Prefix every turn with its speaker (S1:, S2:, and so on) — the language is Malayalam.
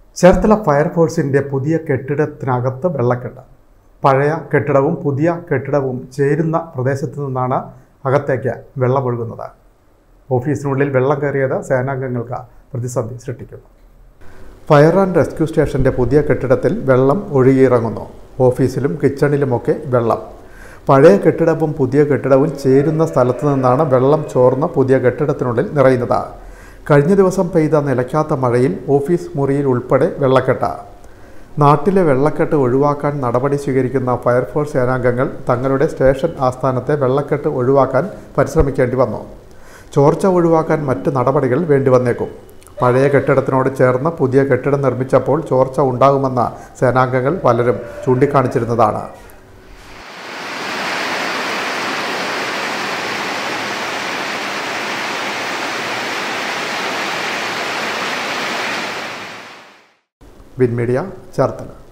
S1: ചേർത്തല ഫയർഫോഴ്സിൻ്റെ പുതിയ കെട്ടിടത്തിനകത്ത് വെള്ളക്കെട്ട് പഴയ കെട്ടിടവും പുതിയ കെട്ടിടവും ചേരുന്ന പ്രദേശത്ത് നിന്നാണ് അകത്തേക്ക് വെള്ളമൊഴുകുന്നത് ഓഫീസിനുള്ളിൽ വെള്ളം കയറിയത് സേനാംഗങ്ങൾക്ക് പ്രതിസന്ധി സൃഷ്ടിക്കുന്നു ഫയർ ആൻഡ് റെസ്ക്യൂ സ്റ്റേഷൻ്റെ പുതിയ കെട്ടിടത്തിൽ വെള്ളം ഒഴുകിയിറങ്ങുന്നു ഓഫീസിലും കിച്ചണിലുമൊക്കെ വെള്ളം പഴയ കെട്ടിടവും പുതിയ കെട്ടിടവും ചേരുന്ന സ്ഥലത്തു നിന്നാണ് വെള്ളം ചോർന്ന് പുതിയ കെട്ടിടത്തിനുള്ളിൽ നിറയുന്നത് കഴിഞ്ഞ ദിവസം പെയ്ത നിലയ്ക്കാത്ത മഴയിൽ ഓഫീസ് മുറിയിൽ ഉൾപ്പെടെ വെള്ളക്കെട്ട് നാട്ടിലെ വെള്ളക്കെട്ട് ഒഴിവാക്കാൻ നടപടി സ്വീകരിക്കുന്ന ഫയർഫോഴ്സ് സേനാംഗങ്ങൾ തങ്ങളുടെ സ്റ്റേഷൻ ആസ്ഥാനത്തെ വെള്ളക്കെട്ട് ഒഴിവാക്കാൻ പരിശ്രമിക്കേണ്ടി വന്നു ചോർച്ച ഒഴിവാക്കാൻ മറ്റ് നടപടികൾ വേണ്ടിവന്നേക്കും പഴയ കെട്ടിടത്തിനോട് ചേർന്ന് പുതിയ കെട്ടിടം നിർമ്മിച്ചപ്പോൾ ചോർച്ച ഉണ്ടാകുമെന്ന സേനാംഗങ്ങൾ പലരും ചൂണ്ടിക്കാണിച്ചിരുന്നതാണ് വിൻ മീഡിയ ചേർത്തല